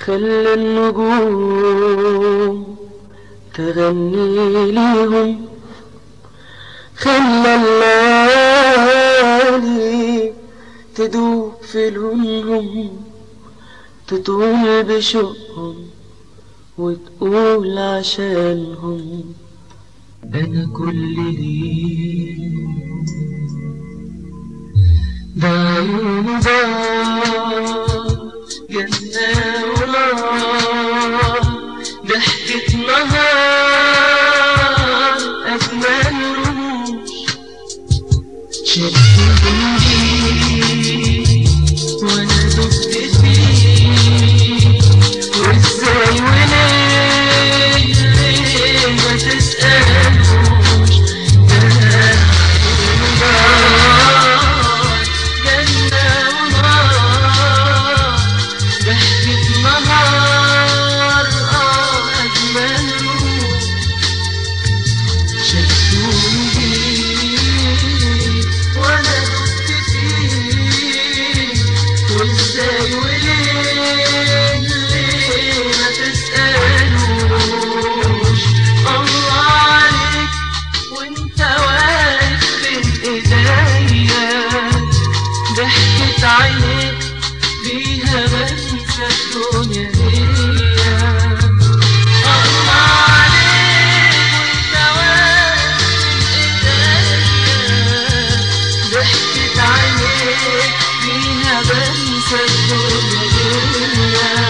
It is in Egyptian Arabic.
خلى النجوم تغني ليهم خلى الليالي تدوب في لونهم تطول بشوقهم وتقول عشانهم أنا كل ليل ده عيون ضاع جنة ونار ضحكة نهار أجمل رموش شدني وأنا دبت فيه وإزاي وليه ليه ما تسألوش ده عيون ضاع جنة ونار ضحكة نهار آه أجمل روح شدوني بيه وأنا دبت فيه وإزاي وليه ليه ما تسألوش الله عليك وانت واقف بين ايديا ضحكة عينيك بيها بنسى الدنيا دي الله عليك وانت واقف بين ايديا ضحكة عينيك بيها بنسى الدنيا دي